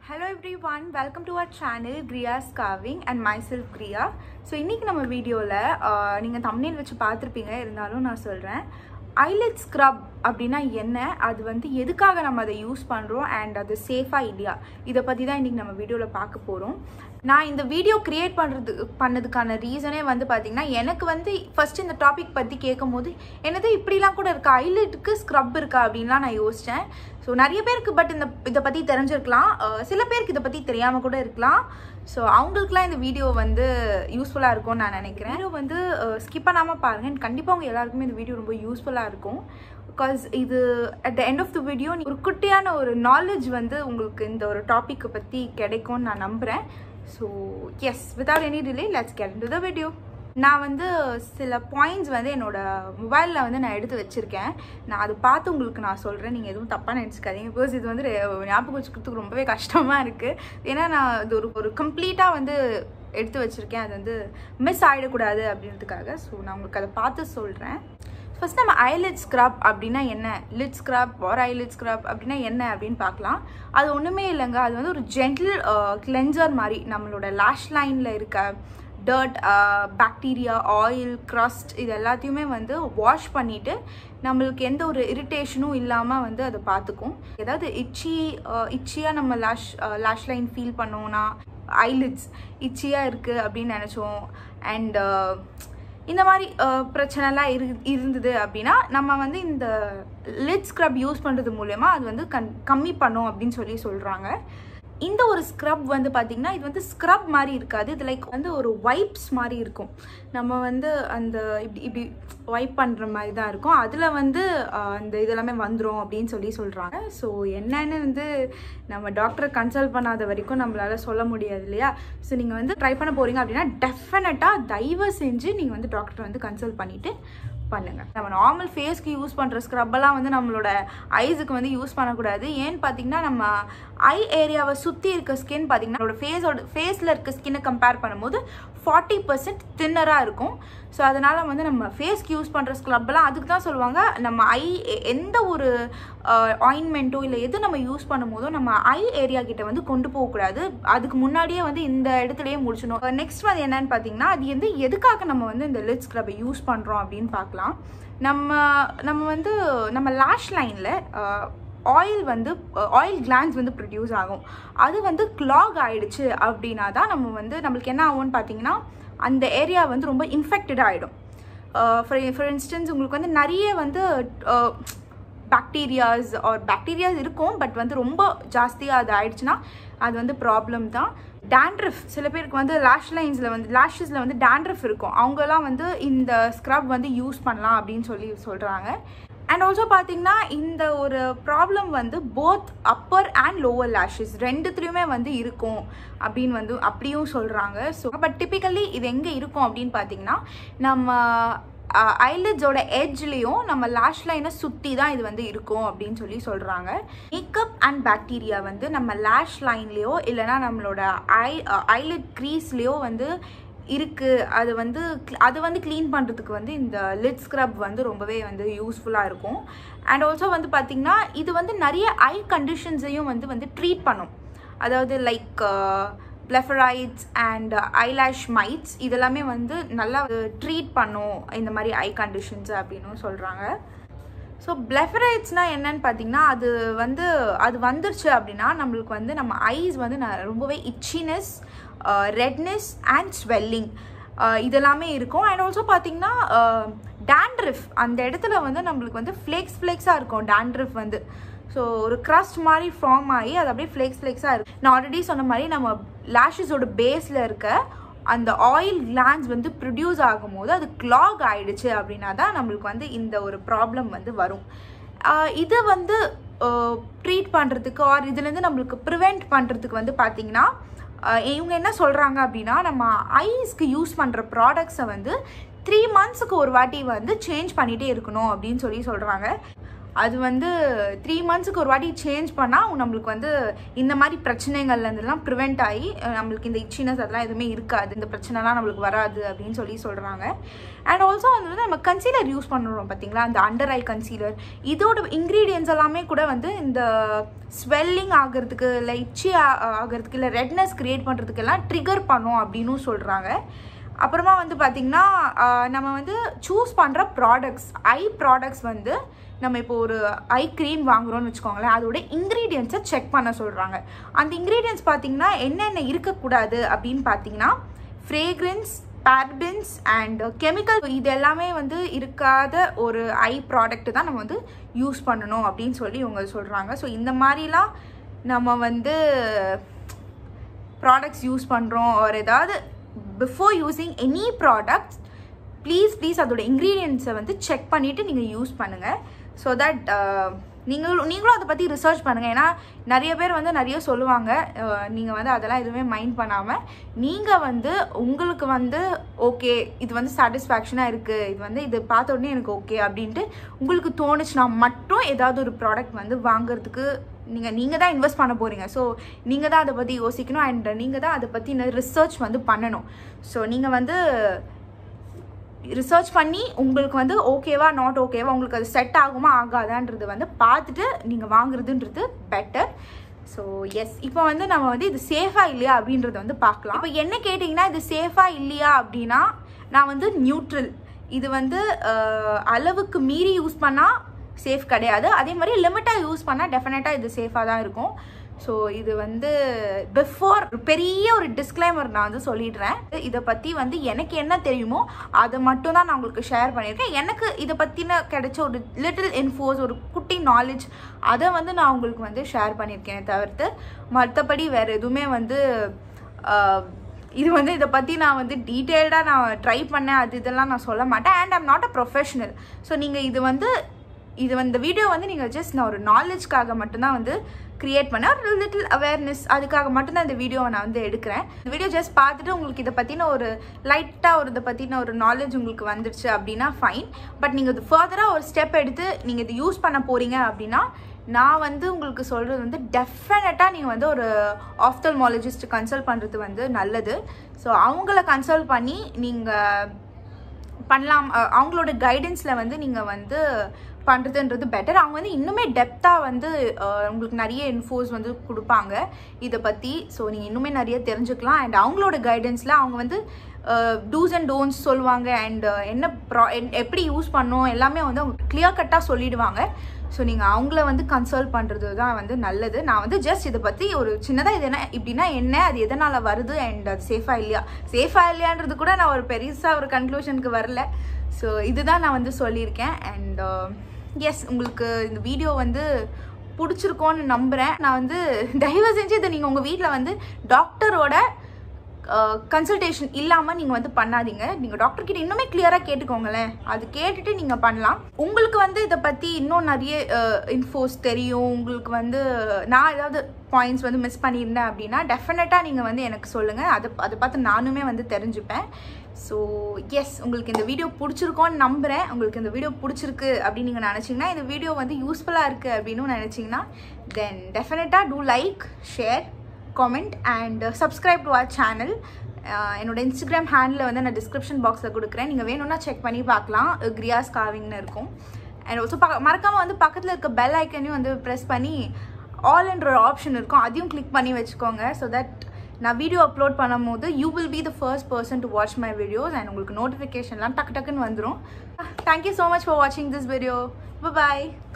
hello everyone welcome to our channel Kriya's caving and myself Kriya so இன்றைக்கி நம்ம வீடியோவில் நீங்கள் தம்னேல் வச்சு பார்த்துருப்பீங்க இருந்தாலும் நான் சொல்கிறேன் ஐலெட் ஸ்க்ரப் அப்படின்னா என்ன அது வந்து எதுக்காக நம்ம அதை யூஸ் பண்ணுறோம் அண்ட் அது சேஃபாக இல்லையா இதை பற்றி தான் இன்றைக்கி நம்ம வீடியோவில் பார்க்க போகிறோம் நான் இந்த வீடியோ க்ரியேட் பண்ணுறது பண்ணதுக்கான ரீசனே வந்து பார்த்திங்கன்னா எனக்கு வந்து ஃபஸ்ட்டு இந்த டாபிக் பற்றி கேட்கும் போது என்னது இப்படிலாம் கூட இருக்கா ஐலெட்டுக்கு ஸ்க்ரப் இருக்கா அப்படின்லாம் நான் யோசித்தேன் ஸோ நிறைய பேருக்கு பட் இந்த இதை பற்றி தெரிஞ்சிருக்கலாம் அஹ் சில பேருக்கு இதை பற்றி தெரியாமல் கூட இருக்கலாம் ஸோ அவங்களுக்குலாம் இந்த வீடியோ வந்து யூஸ்ஃபுல்லாக இருக்கும்னு நான் நினைக்கிறேன் வீடியோ வந்து ஸ்கிப் பண்ணாமல் பாருங்கள் கண்டிப்பாக உங்கள் எல்லாருக்குமே இந்த வீடியோ ரொம்ப யூஸ்ஃபுல்லாக இருக்கும் பிகாஸ் இது at the end of the video ஒரு குட்டியான ஒரு நாலேஜ் வந்து உங்களுக்கு இந்த ஒரு டாப்பிக்கை பற்றி கிடைக்கும்னு நான் நம்புகிறேன் so yes without any delay let's get to the video நான் வந்து சில பாயிண்ட்ஸ் வந்து என்னோட மொபைலில் வந்து நான் எடுத்து வச்சுருக்கேன் நான் அதை பார்த்து உங்களுக்கு நான் சொல்கிறேன் நீங்கள் எதுவும் தப்பாக நினச்சிக்காதீங்க பிகாஸ் இது வந்து ரெ- ஞாபகம் வச்சுக்கிறதுக்கு ரொம்பவே கஷ்டமாக இருக்குது ஏன்னா நான் இது ஒரு ஒரு கம்ப்ளீட்டாக வந்து எடுத்து வச்சுருக்கேன் அது வந்து மிஸ் ஆகிடக்கூடாது அப்படின்றதுக்காக ஸோ நான் உங்களுக்கு அதை பார்த்து சொல்கிறேன் ஃபர்ஸ்ட் நம்ம ஐலிட் ஸ்க்ரப் அப்படின்னா என்ன lid scrub or eyelid scrub அப்படின்னா என்ன அப்படின்னு பார்க்கலாம் அது ஒன்றுமே இல்லைங்க அது வந்து ஒரு ஜென்டில் கிளென்சர் மாதிரி நம்மளோட லேஷ் லைனில் இருக்க டர்ட் பாக்டீரியா ஆயில் crust இது எல்லாத்தையுமே வந்து வாஷ் பண்ணிவிட்டு நம்மளுக்கு எந்த ஒரு இரிட்டேஷனும் இல்லாமல் வந்து அதை பார்த்துக்கும் ஏதாவது இச்சி இச்சியாக நம்ம லேஷ் லேஷ் லைன் ஃபீல் பண்ணோம்னா ஐலிட்ஸ் இச்சியாக இருக்குது அப்படின்னு நினச்சோம் அண்ட் இந்த மாதிரி அஹ், பிரச்சனைலாம் இரு இருந்தது அப்படின்னா நம்ம வந்து இந்த லிட் ஸ்க்ரப் யூஸ் பண்ணுறது மூலயமா அது வந்து கண் கம்மி பண்ணும் அப்படின்னு சொல்லி சொல்கிறாங்க இந்த ஒரு ஸ்க்ரப் வந்து பார்த்திங்கன்னா இது வந்து ஸ்க்ரப் மாதிரி இருக்காது இது லைக் வந்து ஒரு வைப்ஸ் மாதிரி இருக்கும் நம்ம வந்து அந்த இப்படி இப்படி வைப் பண்ணுற மாதிரி தான் இருக்கும் அதில் வந்து அஹ், அந்த இதெல்லாமே வந்துடும் அப்படின்னு சொல்லி சொல்கிறாங்க ஸோ என்னன்னு வந்து நம்ம டாக்டரை கன்சல்ட் பண்ணாத வரைக்கும் நம்மளால சொல்ல முடியாது இல்லையா ஸோ நீங்கள் வந்து ட்ரை பண்ண போகிறீங்க அப்படின்னா டெஃபினட்டாக தயவு செஞ்சு நீங்கள் வந்து டாக்டரை வந்து கன்சல்ட் பண்ணிவிட்டு பண்ணுங்க நம்ம நார்மல் ஃபேஸ்க்கு யூஸ் பண்ணுற ஸ்க்ரப்பெல்லாம் வந்து நம்மளோட ஐஸுக்கு வந்து யூஸ் பண்ணக்கூடாது ஏன்னு பார்த்தீங்கன்னா நம்ம ஐ ஏரியாவை சுற்றி இருக்க ஸ்கின் பார்த்தீங்கன்னா நம்மளோட ஃபேஸோட ஃபேஸில் இருக்க ஸ்கின்னை கம்பேர் பண்ணும்போது ஃபார்ட்டி பர்சன்ட் தின்னராக இருக்கும் ஸோ அதனால் வந்து நம்ம ஃபேஸ்க்கு யூஸ் பண்ணுற ஸ்க்ரப்லாம் அதுக்கு தான் சொல்லுவாங்க நம்ம ஐ எந்த ஒரு ஆயின்மெண்ட்டோ இல்லை எது நம்ம யூஸ் பண்ணும்போதோ நம்ம ஐ ஏரியா கிட்ட வந்து கொண்டு போகக்கூடாது அதுக்கு முன்னாடியே வந்து இந்த இடத்துலயே முடிச்சிடணும் நெக்ஸ்ட் வந்து என்னன்னு பார்த்தீங்கன்னா அது வந்து எதுக்காக நம்ம வந்து இந்த லிட் ஸ்க்ரப்பை யூஸ் பண்ணுறோம் அப்படின்னு பார்க்கலாம் நம்ம நம்ம வந்து நம்ம லேஷ் லைனில் ஆயில் வந்து ஆயில் கிளான்ஸ் வந்து ப்ரொடியூஸ் ஆகும் அது வந்து கிளாக் ஆயிடுச்சு அப்படின்னா தான் நம்ம வந்து நம்மளுக்கு என்ன ஆகும்னு பார்த்தீங்கன்னா அந்த ஏரியா வந்து ரொம்ப இன்ஃபெக்டடாக ஆகிடும் ஃபார் ஃபார் இன்ஸ்டன்ஸ் உங்களுக்கு வந்து நிறைய வந்து பாக்டீரியாஸ் ஆர் பாக்டீரியாஸ் இருக்கும் பட் வந்து ரொம்ப ஜாஸ்தியாக அது ஆயிடுச்சுன்னா அது வந்து ப்ராப்ளம் தான் டேண்ட்ரஃப் சில பேருக்கு வந்து லேஷ் லைன்ஸில் வந்து லேஷஸில் வந்து டேண்ட்ரஃப் இருக்கும் அவங்கெல்லாம் வந்து இந்த ஸ்க்ரப் வந்து யூஸ் பண்ணலாம் அப்படின்னு சொல்லி சொல்கிறாங்க அண்ட் ஆல்சோ பார்த்தீங்கன்னா இந்த ஒரு ப்ராப்ளம் வந்து both upper and lower lashes ரெண்டுத்துலேயுமே வந்து இருக்கும் அப்படின்னு வந்து அப்படியும் சொல்கிறாங்க ஸோ பட் டிப்பிக்கலி இது எங்கே இருக்கும் அப்படின்னு பார்த்தீங்கன்னா நம்ம ஐலிட்ஸோட எட்ஜ்லேயும் நம்ம லேஷ் லைனை சுற்றி தான் இது வந்து இருக்கும் அப்படின்னு சொல்லி சொல்கிறாங்க மேக்கப் அண்ட் பாக்டீரியா வந்து நம்ம லேஷ் லைன்லேயோ இல்லைனா நம்மளோட ஐ ஐலிட் க்ரீஸ்லேயோ வந்து இருக்குது அது வந்து அது வந்து க்ளீன் பண்ணுறதுக்கு வந்து இந்த லிட் ஸ்க்ரப் வந்து ரொம்பவே வந்து யூஸ்ஃபுல்லாக இருக்கும் அண்ட் ஆல்சோ வந்து பார்த்திங்கன்னா இது வந்து நிறைய ஐ கண்டிஷன்ஸையும் வந்து வந்து ட்ரீட் பண்ணும் அதாவது like blepharitis and eyelash mites இதெல்லாமே வந்து நல்லா ட்ரீட் பண்ணும் இந்த மாதிரி ஐ கண்டிஷன்ஸ் அப்படின்னு சொல்கிறாங்க ஸோ பிளெஃபரைட்ஸ்னால் என்னன்னு பார்த்தீங்கன்னா அது வந்து அது வந்துருச்சு அப்படின்னா நம்மளுக்கு வந்து நம்ம ஐஸ் வந்து ந- ரொம்பவே இச்சினஸ் ரெட்னஸ் அண்ட் ஸ்வெல்லிங் இதெல்லாமே இருக்கும் அண்ட் ஆல்சோ பார்த்தீங்கன்னா டேண்ட்ரிஃப் அந்த இடத்துல வந்து நம்மளுக்கு வந்து ஃப்ளேக்ஸ் ஃப்ளேக்ஸாக இருக்கும் டேண்ட்ரிஃப் வந்து ஸோ ஒரு crust மாதிரி ஃபார்ம் ஆகி அது அப்படியே ஃப்ளேக்ஸ் ஃப்ளேக்ஸாக இருக்கும் நான் ஆல்ரெடி சொன்ன மாதிரி நம்ம லேஷஸோட பேஸில் இருக்க அந்த ஆயில் கிளான்ஸ் வந்து ப்ரொடியூஸ் ஆகும்போது அது clog ஆயிடுச்சு அப்படின்னா தான் நம்மளுக்கு வந்து இந்த ஒரு ப்ராப்ளம் வந்து வரும் ஆஹ் இது வந்து ட்ரீட் பண்ணுறதுக்கு ஆர் இதுலேருந்து நம்மளுக்கு ப்ரிவெண்ட் பண்ணுறதுக்கு வந்து பார்த்தீங்கன்னா ஆஹ் இவங்க என்ன சொல்கிறாங்க அப்படின்னா நம்ம ஐஸ்க்கு யூஸ் பண்ணுற ப்ராடக்ட்ஸை வந்து த்ரீ மந்த்ஸுக்கு ஒரு வாட்டி வந்து சேஞ்ச் பண்ணிகிட்டே இருக்கணும் அப்படின்னு சொல்லி சொல்கிறாங்க அது வந்து த்ரீ மந்த்ஸுக்கு ஒரு வாட்டி சேஞ்ச் பண்ணால் நம்மளுக்கு வந்து இந்த மாதிரி பிரச்சனைகள்லேருந்துலாம் ப்ரிவெண்ட் ஆகி அஹ், நம்மளுக்கு இந்த இச்சினஸ் அதெல்லாம் எதுவுமே இருக்காது இந்த பிரச்சனைலாம் நம்மளுக்கு வராது அப்படின்னு சொல்லி சொல்கிறாங்க அண்ட் ஆல்சோ வந்து நம்ம கன்சீலர் யூஸ் பண்ணுறோம் பார்த்தீங்களா அந்த அண்டர் ஐ கன்சீலர் இதோட இன்க்ரீடியன்ஸ் எல்லாமே கூட வந்து இந்த ஸ்வெல்லிங் ஆகிறதுக்கு இல்லை இச்சி ஆகிறதுக்கு இல்லை ரெட்னஸ் க்ரியேட் பண்ணுறதுக்கு எல்லாம் ட்ரிகர் பண்ணும் அப்படின்னும் சொல்கிறாங்க அப்புறமா வந்து பார்த்திங்கன்னா ஆஹ், நம்ம வந்து சூஸ் பண்ணுற ப்ராடக்ட்ஸ் ஐ ப்ராடக்ட்ஸ் வந்து நம்ம இப்போ ஒரு ஐ க்ரீம் வாங்குறோம்னு வச்சுக்கோங்களேன் அதோட இன்க்ரீடியன்ஸை செக் பண்ண சொல்கிறாங்க அந்த இன்க்ரீடியன்ஸ் பார்த்தீங்கன்னா என்னென்ன இருக்கக்கூடாது அப்படின்னு பார்த்தீங்கன்னா ஃப்ரேக்ரன்ஸ் பேரபின்ஸ் அண்ட் கெமிக்கல் இது எல்லாமே வந்து இருக்காத ஒரு ஐ ப்ராடக்ட் தான் நம்ம வந்து யூஸ் பண்ணணும் அப்படின்னு சொல்லி இவங்க சொல்கிறாங்க ஸோ இந்த மாதிரிலாம் நம்ம வந்து ப்ராடக்ட்ஸ் யூஸ் பண்ணுறோம் ஒரு ஏதாவது before using any products please please அதோட இன்க்ரீடியன்ஸை வந்து செக் பண்ணிவிட்டு நீங்கள் யூஸ் பண்ணுங்கள் ஸோ தட் நீங்களும் நீங்களும் அதை பற்றி ரிசர்ச் பண்ணுங்கள் ஏன்னா நிறைய பேர் வந்து நிறைய சொல்லுவாங்க நீங்கள் வந்து அதெல்லாம் எதுவுமே மைண்ட் பண்ணாமல் நீங்கள் வந்து உங்களுக்கு வந்து ஓகே இது வந்து சாட்டிஸ்ஃபேக்ஷனாக இருக்குது இது வந்து இது பார்த்த உடனே எனக்கு ஓகே அப்படின்ட்டு உங்களுக்கு தோணுச்சுன்னா மட்டும் ஏதாவது ஒரு ப்ராடக்ட் வந்து வாங்குறதுக்கு நீங்கள் நீங்கள் தான் இன்வெஸ்ட் பண்ண போகிறீங்க ஸோ நீங்கள் தான் அதை பற்றி யோசிக்கணும் அண்ட் நீங்கள் தான் அதை பற்றி ரிசர்ச் வந்து பண்ணணும் ஸோ நீங்கள் வந்து ரிசர்ச் பண்ணி உங்களுக்கு வந்து ஓகேவா நாட் ஓகேவா உங்களுக்கு அது செட் ஆகுமா ஆகாதான்றது வந்து பார்த்துட்டு நீங்கள் வாங்குறதுன்றது பெட்டர் ஸோ எஸ் இப்போ வந்து நம்ம வந்து இது சேஃபாக இல்லையா அப்படின்றத வந்து பார்க்கலாம் இப்போ என்ன கேட்டிங்கன்னா இது சேஃபாக இல்லையா அப்படின்னா நான் வந்து நியூட்ரல் இது வந்து அஹ், அளவுக்கு மீறி யூஸ் பண்ணால் சேஃப் கிடையாது அதே மாதிரி லிமிட்டாக யூஸ் பண்ணால் டெஃபினட்டாக இது சேஃபாக தான் இருக்கும் ஸோ இது வந்து பிஃபோர் பெரிய ஒரு டிஸ்க்ளைமர் நான் வந்து சொல்லிடுறேன் இதை பற்றி வந்து எனக்கு என்ன தெரியுமோ அதை மட்டும் தான் நான் உங்களுக்கு ஷேர் பண்ணியிருக்கேன் எனக்கு இதை பற்றின கிடைச்ச ஒரு லிட்டில் இன்ஃபோஸ் ஒரு குட்டி நாலேஜ் அதை வந்து நான் உங்களுக்கு வந்து ஷேர் பண்ணியிருக்கேனே தவிர்த்து மற்றபடி வேறு எதுவுமே வந்து ஆஹ், இது வந்து இதை பற்றி நான் வந்து டீட்டெயில்டாக நான் ட்ரை பண்ணேன் அது இதெல்லாம் நான் சொல்ல மாட்டேன் and I'm not a professional so நீங்கள் இது வந்து இது வந்து இந்த வீடியோ வந்து நீங்கள் ஜஸ்ட் நான் ஒரு நாலேஜ்க்காக மட்டும்தான் வந்து கிரியேட் பண்ண ஒரு லிட்டில் அவேர்னஸ் அதுக்காக மட்டும்தான் இந்த வீடியோவை நான் வந்து எடுக்கிறேன் இந்த வீடியோ ஜஸ்ட் பார்த்துட்டு உங்களுக்கு இதை பற்றின ஒரு லைட்டாக ஒரு இதை பற்றின ஒரு நாலேஜ் உங்களுக்கு வந்துருச்சு அப்படின்னா ஃபைன் பட் நீங்கள் இது ஃபர்தராக ஒரு ஸ்டெப் எடுத்து நீங்கள் இது யூஸ் பண்ண போகிறீங்க அப்படின்னா நான் வந்து உங்களுக்கு சொல்கிறது வந்து டெஃபினட்டாக நீங்கள் வந்து ஒரு ஆஃப்தல்மாலஜிஸ்ட் கன்சல்ட் பண்ணுறது வந்து நல்லது ஸோ அவங்கள கன்சல்ட் பண்ணி நீங்கள் பண்ணலாம் அஹ் அவங்களோட கைடன்ஸில் வந்து நீங்கள் வந்து பண்ணுறதுன்றது பெட்டர் அவங்க வந்து இன்னுமே டெப்த்தாக வந்து அஹ், உங்களுக்கு நிறைய இன்ஃபோஸ் வந்து கொடுப்பாங்க இதை பற்றி ஸோ நீங்கள் இன்னுமே நிறைய தெரிஞ்சுக்கலாம் அண்ட் அவங்களோட கைடன்ஸில் அவங்க வந்து டூஸ் அண்ட் டோன்ஸ் சொல்லுவாங்க அண்ட் என்ன ப்ரா என்- எப்படி யூஸ் பண்ணணும் எல்லாமே வந்து அவங்க கிளியர் கட்டாக சொல்லிடுவாங்க ஸோ நீங்கள் அவங்கள வந்து கன்சல்ட் பண்ணுறது தான் வந்து நல்லது நான் வந்து ஜஸ்ட் இதை பற்றி ஒரு சின்னதாக இது என்ன இப்படின்னா என்ன அது எதனால் வருது அண்ட் அது சேஃபாக இல்லையா சேஃபாக இல்லையான்றது கூட நான் ஒரு பெருசாக ஒரு கன்க்ளூஷனுக்கு வரல ஸோ இதுதான் நான் வந்து சொல்லியிருக்கேன் அண்ட் எஸ் உங்களுக்கு இந்த வீடியோ வந்து பிடிச்சிருக்கோன்னு நம்புகிறேன் நான் வந்து தயவு செஞ்சு இதை நீங்கள் உங்கள் வீட்டில் வந்து டாக்டரோட கன்சல்டேஷன் இல்லாமல் நீங்கள் வந்து பண்ணாதீங்க நீங்கள் டாக்டர் கிட்ட இன்னுமே கிளியராக கேட்டுக்கோங்களேன் அது கேட்டுட்டு நீங்கள் பண்ணலாம் உங்களுக்கு வந்து இதை பற்றி இன்னும் நிறைய இன்ஃபோஸ் தெரியும் உங்களுக்கு வந்து நான் ஏதாவது பாயிண்ட்ஸ் வந்து மிஸ் பண்ணியிருந்தேன் அப்படின்னா டெஃபினட்டாக நீங்கள் வந்து எனக்கு சொல்லுங்கள் அதை அதை பார்த்து நானுமே வந்து தெரிஞ்சுப்பேன் ஸோ எஸ் உங்களுக்கு இந்த வீடியோ பிடிச்சிருக்கோன்னு நம்புகிறேன் உங்களுக்கு இந்த வீடியோ பிடிச்சிருக்கு அப்படின்னு நீங்கள் நினச்சிங்கன்னா இந்த வீடியோ வந்து யூஸ்ஃபுல்லாக இருக்குது அப்படின்னு நினச்சிங்கன்னா தென் டெஃபினட்டாக do like share comment and subscribe to our channel என்னோட இன்ஸ்டாகிராம் ஹேண்டில் வந்து நான் டிஸ்கிரிப்ஷன் பாக்ஸில் கொடுக்குறேன் நீங்கள் வேணும்னா செக் பண்ணி பார்க்கலாம் கிரியாஸ் காவிங்னு இருக்கும் அண்ட் ஆல்சோ பக்க மறக்காமல் வந்து பக்கத்தில் இருக்க பெல் ஐக்கனையும் வந்து ப்ரெஸ் பண்ணி ஆல் என்ற ஒரு ஆப்ஷன் இருக்கும் அதையும் கிளிக் பண்ணி வச்சுக்கோங்க ஸோ தட் நான் வீடியோ அப்லோட் பண்ணும்போது you will be the first person to watch my videos and உங்களுக்கு நோட்டிஃபிகேஷன்லாம் டக்கு டக்குன்னு வந்துடும் தேங்க்யூ ஸோ மச் ஃபார் வாட்சிங் திஸ் வீடியோ பாய்